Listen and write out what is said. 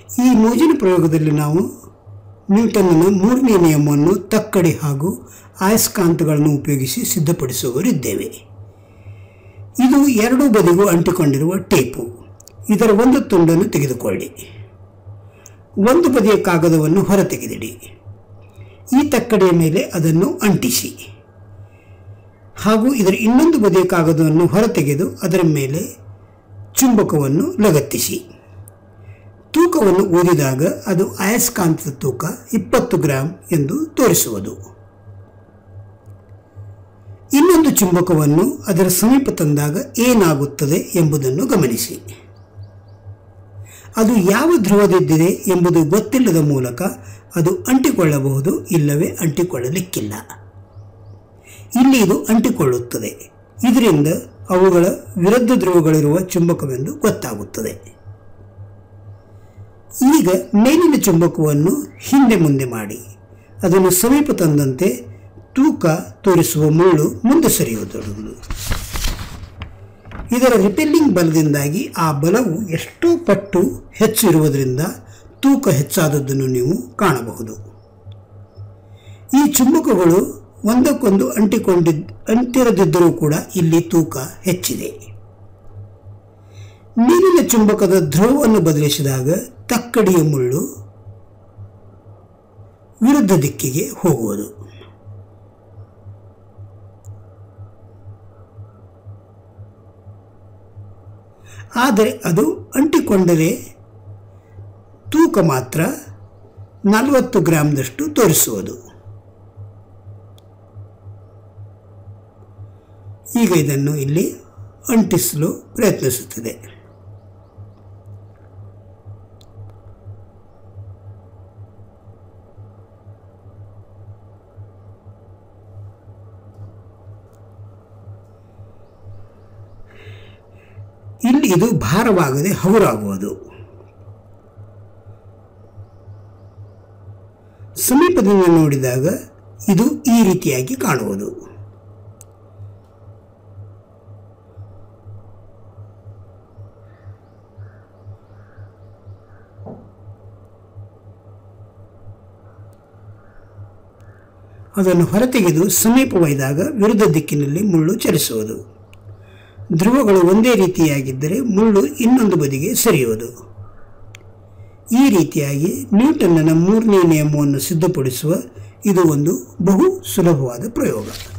ಈ ಮೋಜಿನ ಪ್ರಯೋಗದಲ್ಲಿ ನಾವು ನ್ಯೂಟನ್ನ ಮೂರನೇ ನಿಯಮವನ್ನು ತಕ್ಕಡಿ ಹಾಗೂ ಆಯಸ್ಕಾಂತಗಳನ್ನು ಉಪಯೋಗಿಸಿ ಸಿದ್ಧಪಡಿಸುವವರಿದ್ದೇವೆ ಇದು ಎರಡೂ ಬದಿಗೂ ಅಂಟಿಕೊಂಡಿರುವ ಟೇಪು ಇದರ ಒಂದು ತುಂಡನ್ನು ತೆಗೆದುಕೊಳ್ಳಿ ಒಂದು ಬದಿಯ ಕಾಗದವನ್ನು ಹೊರತೆಗೆದಿಡಿ ಈ ತಕ್ಕಡಿಯ ಮೇಲೆ ಅದನ್ನು ಅಂಟಿಸಿ ಹಾಗೂ ಇದರ ಇನ್ನೊಂದು ಬದಿಯ ಕಾಗದವನ್ನು ಹೊರತೆಗೆದು ಅದರ ಮೇಲೆ ಚುಂಬಕವನ್ನು ಲಗತ್ತಿಸಿ ತೂಕವನ್ನು ಓದಿದಾಗ ಅದು ಅಯಸ್ಕಾಂತದ ತೂಕ ಇಪ್ಪತ್ತು ಗ್ರಾಂ ಎಂದು ತೋರಿಸುವುದು ಇನ್ನೊಂದು ಚುಂಬಕವನ್ನು ಅದರ ಸಮೀಪ ತಂದಾಗ ಏನಾಗುತ್ತದೆ ಎಂಬುದನ್ನು ಗಮನಿಸಿ ಅದು ಯಾವ ಧ್ರುವದಿದ್ದಿದೆ ಎಂಬುದು ಗೊತ್ತಿಲ್ಲದ ಮೂಲಕ ಅದು ಅಂಟಿಕೊಳ್ಳಬಹುದು ಇಲ್ಲವೇ ಅಂಟಿಕೊಳ್ಳಲಿಕ್ಕಿಲ್ಲ ಇಲ್ಲಿ ಇದು ಅಂಟಿಕೊಳ್ಳುತ್ತದೆ ಇದರಿಂದ ಅವುಗಳ ವಿರುದ್ಧ ಧ್ರುವಗಳಿರುವ ಚುಂಬಕವೆಂದು ಗೊತ್ತಾಗುತ್ತದೆ ಈಗ ಮೇಲಿನ ಚುಂಬಕವನ್ನು ಹಿಂದೆ ಮುಂದೆ ಮಾಡಿ ಅದನ್ನು ಸಮೀಪ ತಂದಂತೆ ತೂಕ ತೋರಿಸುವ ಮುಳ್ಳು ಮುಂದೆ ಸರಿಯುವುದು ಇದರ ರಿಪೆಲ್ಲಿಂಗ್ ಬಲದಿಂದಾಗಿ ಆ ಬಲವು ಎಷ್ಟೋ ಪಟ್ಟು ಹೆಚ್ಚು ಇರುವುದರಿಂದ ತೂಕ ಹೆಚ್ಚಾದದ್ದನ್ನು ನೀವು ಕಾಣಬಹುದು ಈ ಚುಂಬಕಗಳು ಒಂದಕ್ಕೊಂದು ಅಂಟಿಕೊಂಡಿದ್ದ ಅಂಟಿರದಿದ್ದರೂ ಕೂಡ ಇಲ್ಲಿ ತೂಕ ಹೆಚ್ಚಿದೆ ನೀರಿನ ಚುಂಬಕದ ಧ್ರುವವನ್ನು ಬದಲಿಸಿದಾಗ ತಕ್ಕಡಿಯ ಮುಳ್ಳು ವಿರುದ್ಧ ದಿಕ್ಕಿಗೆ ಹೋಗುವುದು ಆದರೆ ಅದು ಅಂಟಿಕೊಂಡರೆ ತೂಕ ಮಾತ್ರ ನಲವತ್ತು ಗ್ರಾಮ್ದಷ್ಟು ತೋರಿಸುವುದು ಈಗ ಇದನ್ನು ಇಲ್ಲಿ ಅಂಟಿಸಲು ಪ್ರಯತ್ನಿಸುತ್ತದೆ ಇಲ್ಲಿ ಇದು ಭಾರವಾಗದೆ ಹಗುರಾಗುವುದು ಸಮೀಪದಿಂದ ನೋಡಿದಾಗ ಇದು ಈ ರೀತಿಯಾಗಿ ಕಾಣುವುದು ಅದನ್ನು ಹೊರತೆಗೆದು ಸಮೀಪ ಒಯ್ದಾಗ ವಿರುದ್ಧ ದಿಕ್ಕಿನಲ್ಲಿ ಮುಳ್ಳು ಚಲಿಸುವುದು ಧ್ರುವಗಳು ಒಂದೇ ರೀತಿಯಾಗಿದ್ದರೆ ಮುಳ್ಳು ಇನ್ನೊಂದು ಬದಿಗೆ ಸರಿಯುವುದು ಈ ರೀತಿಯಾಗಿ ನ್ಯೂಟನ್ನ ಮೂರನೇ ನಿಯಮವನ್ನು ಸಿದ್ಧಪಡಿಸುವ ಇದು ಒಂದು ಬಹು ಸುಲಭವಾದ ಪ್ರಯೋಗ